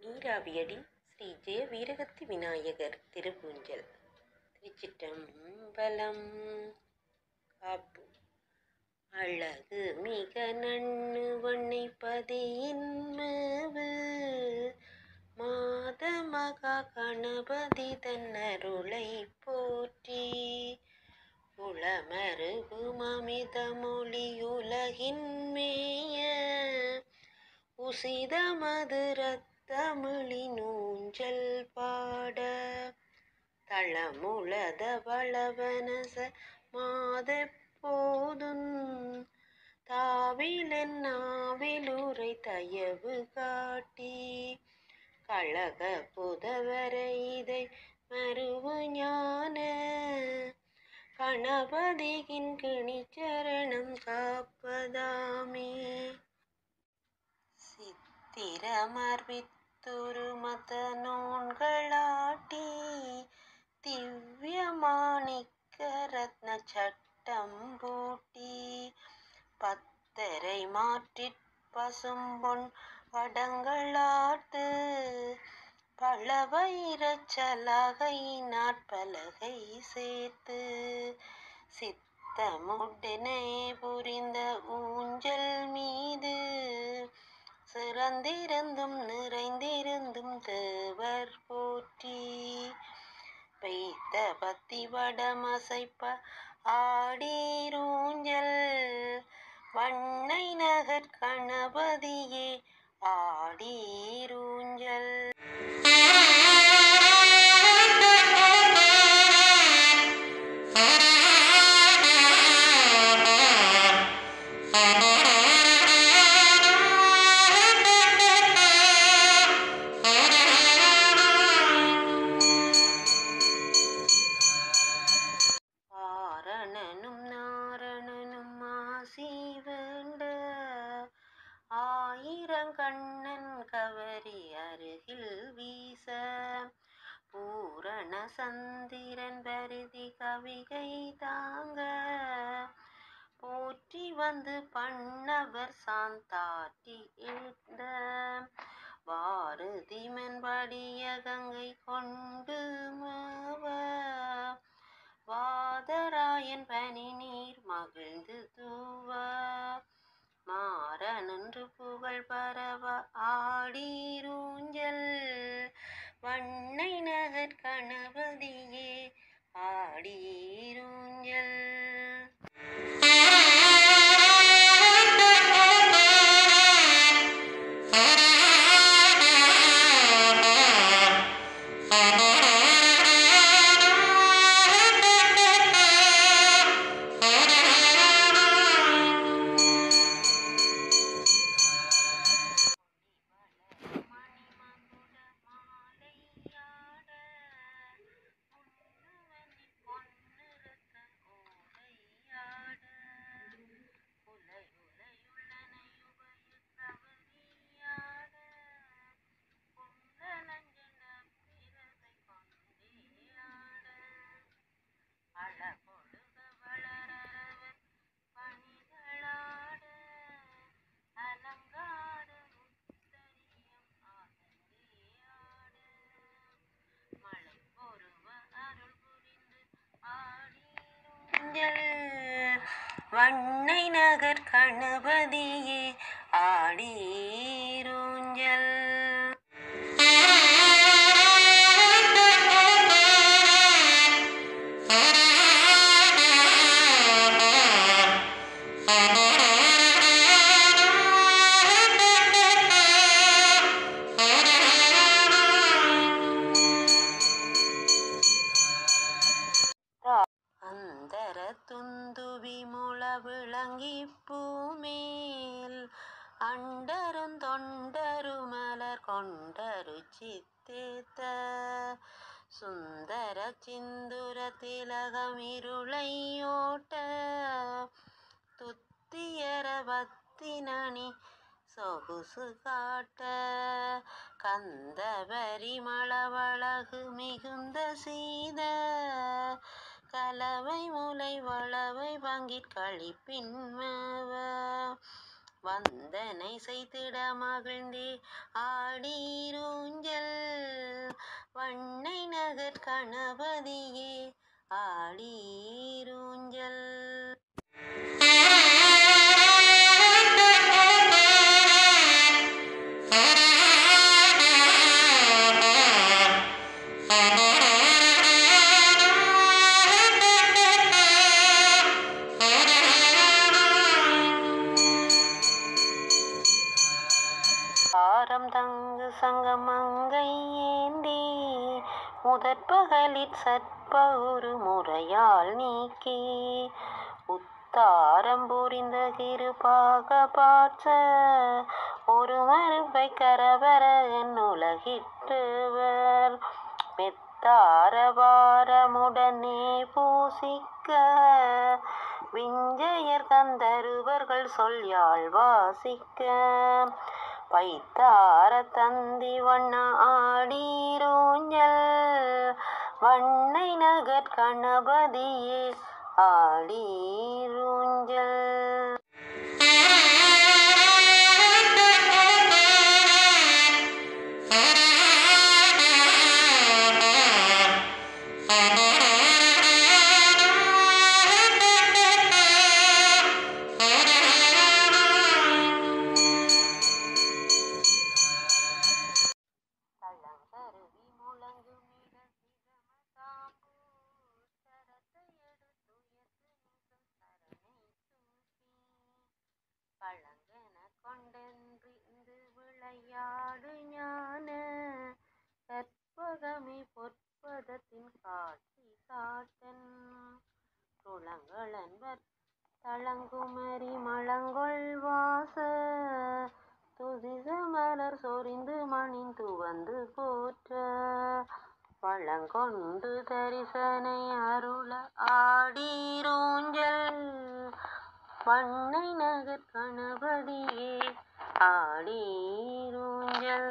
நீராவியடி ஸ்ரீ ஜெய வீரகத்தி விநாயகர் திருவூஞ்சல் திருச்சிற்றம்பலம் காப்பு அழகு மிக நண்ணு வண்ணை பதியின் மேவு மாத மகா கணபதி தன்னருளை போற்றி உளமருகும் அமித மொழி உலகின் மேய உசித மதுரத்தமிழி நூஞ்சல் பாட தளமுளத வளவனச மாதெப்போதும் தாவிலென் நாவிலுரை தயவு காட்டி கழக புதவரை இதை மருவு ஞான கணபதியின் கிணிச்சரணம் காப்பதாமே சித்திரமர்வித்துரு மத நூன்களாட்டி திவ்ய மாணிக்க ரத்ன சட்டம் பூட்டி பத்தரை மாற்றிற் பசும்பொன் வடங்களாட்டு பழவயிரச்சலகை நாட்பலகை சேர்த்து சித்தமுடனே புரிந்த ஊஞ்சல் மீது சிறந்திருந்தும் நிறைந்திருந்தும் தேவர் போற்றி பெய்த பத்தி வடமசைப்ப ஆடீரூஞ்சல் வண்ணை நகர் கணபதியே ஆடீரூஞ்சல் ஆரணனும் நாரணனும் ஆசி வேண்ட ஆயிரங்கண்ணன் கவரி அருகில் வீச பூரண சந்திரன் பருதி கவிகை தாங்க போற்றி வந்து பண்ணவர் சாந்தாட்டி இந்த வாருதி மென்படிய கங்கை கொண்டு மாவ வாதராயன் பனி நீர் மகிழ்ந்து தூவ மாறனன்று புகழ் பரவ ஆடீரூஞ்சல் வண்ணை நகர் கணபதியே ஆடீரூஞ்சல் அழகொழுக வளரவர் பணிகளாட அலங்கார முத்தரியம் ஆடந்தே ஆட மழை பொருவ அருள் புரிந்து ஆடீரூஞ்சல் வண்ணை நகர் கணபதியே ஆடீரூஞ்சல் அந்தர துந்துவி முள விளங்கி பூமேல் அண்டரும் தொண்டரு மலர் கொண்டரு சித்தேத்த சுந்தர சிந்துர திலகம் இருளையோட்ட துத்தியர பத்தினணி சொகுசு காட்ட கந்த பரிமளவழகு மிகுந்த சீத கலவை முலை வளவை பங்கிற் களிப்பின் மேவ வந்தனை செய்திட மகிழ்ந்தே ஆடீரூஞ்சல் கணபதியே ஆடீரூஞ்சல் ஆரம் தங்கு சங்கமங்கை ஏந்தி முதற்பகலிற் சற்ப ஒரு முறையால் நீக்கி உத்தாரம் புரிந்த கிருபாக பார்த்த ஒரு மறுப்பை கரவர என் உலகிட்டுவர் மெத்தாரவாரமுடனே பூசிக்க விஞ்சையர் கந்தருவர்கள் சொல் யாழ் வாசிக்க பைத்தார தந்தி வண்ண ஆடீரூஞ்சல் வண்ணை நகர் கணபதியே ஆடீரூஞ்சல் தளங்கருவி முழங்குமிட சிரமதாம்பூர் சரத்தை எடுத்துயர்த்து நின்ற சரணை தூக்கி பழங்கென கொண்டென்றிந்து விளையாடு ஞான கற்பகமே பொற்பதத்தின் காட்சி காட்டன் துளங்களன்பர் தளங்குமரி மலங்கொள் வாச துதிச மலர் சொரிந்து மணின் துவந்து போற்ற வளங்கொண்டு தரிசனை அருள ஆடீரூஞ்சல் வண்ணை நகர் கணபதியே ஆடீரூஞ்சல்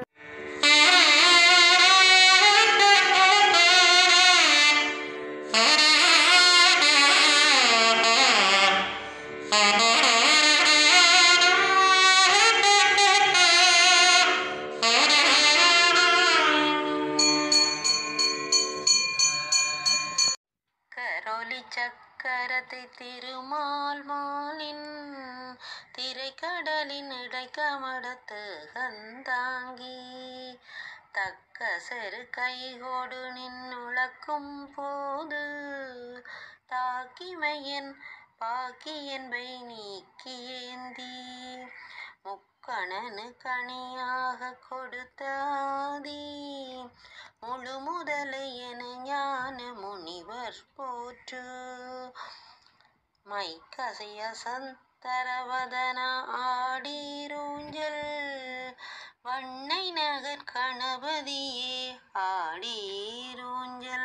கரோலி சக்கரத்தை திருமால் மாலின் திரைக்கடலின் இடைக்கமடத்து கந்தாங்கி தக்க செரு கைகோடு நின்னுழக்கும் போது தாக்கிமையன் பாக்கி என்பை நீக்கி ஏந்தி முக்கணனு கனியாக கொடுத்த ஆதி முழு முதலை என ஞான முனிவர் போற்று மைக்கசைய சந்தரவதன ஆடீரூஞ்சல் வண்ணை நகர் கணபதியே ஆடீரூஞ்சல்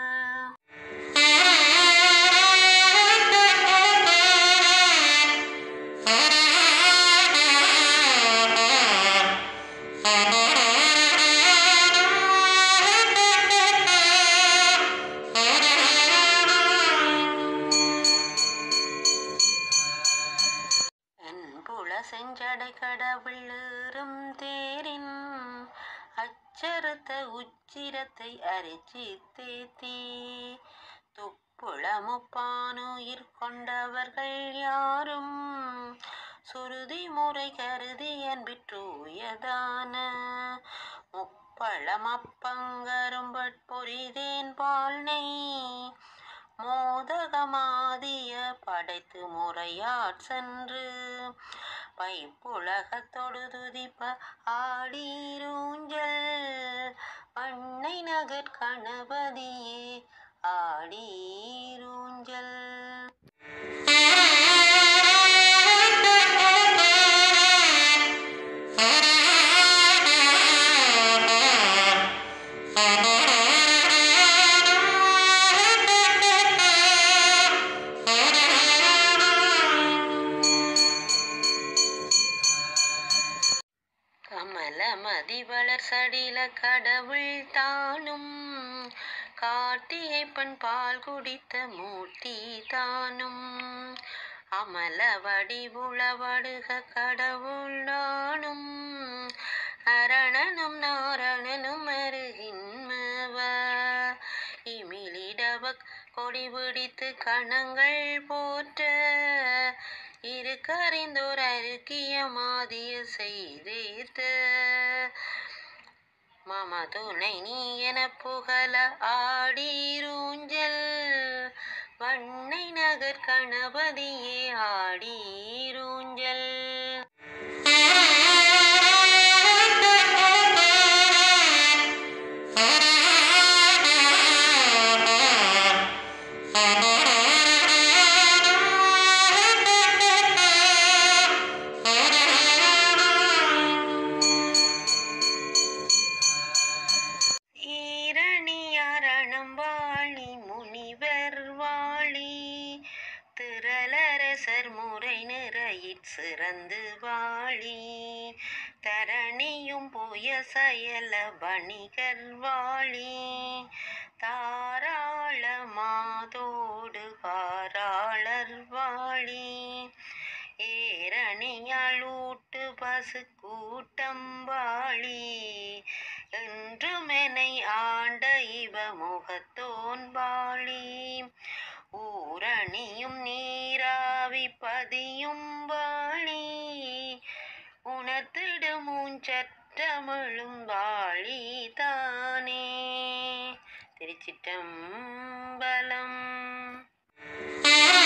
என்புல செஞ்சடை கடவுளேறும் தேரின் அச்சறுத்த உச்சிரத்தை அரிச்சி தேத்தி துப்புள முப்பானுயிர் கொண்டவர்கள் யாரும் சுருதி முறை கருதி அன்பிற்றூயதான முப்பழம் அப்பங்கரும்பட் பொரிதேன் பால் நெய் மோதகமாதிய படைத்து முறையாற் சென்று பைப்புலகத்தொடு துதிப்ப ஆடீரூஞ்சல் அன்னை நகர் கணபதியே ஆடீரூஞ்சல் கமல மதிவளர் சடில கடவுள் தானும் கார்த்திகை பெண் பால் குடித்த மூர்த்தி தானும் அமல வடிவுளவடுக கடவுள் நானும் அரணனும் நாரணனும் அருகின்மவ இமி கொடி பிடித்து கணங்கள் போற்ற இரு கறிந்தோர் அருக்கிய மாதிய செய்தேத்த மம துணை நீ என புகழ ஆடீரூஞ்சல் வண்ணை நகர் கணபதியே ஆடீரூஞ்சல் ஈரணியாரணம் வாழி முனிவர் வாழி திரளரசர் முறை நிறையிற் சிறந்து வாழி தரணியும் புய செயல வணிகர் வாழி தாராள மாதோடு பாராளர் வாழி ஏரணியால் ஊட்டு பசு கூட்டம் வாழி என்றுமெனை ஆண்ட இவ முகத்தோன் வாழி ஊரணியும் நீராவி பதியும் வாழி உணர்த்திடு மூஞ்சற்றமிழும் வாழி தானே திருச்சிற்றம்பலம்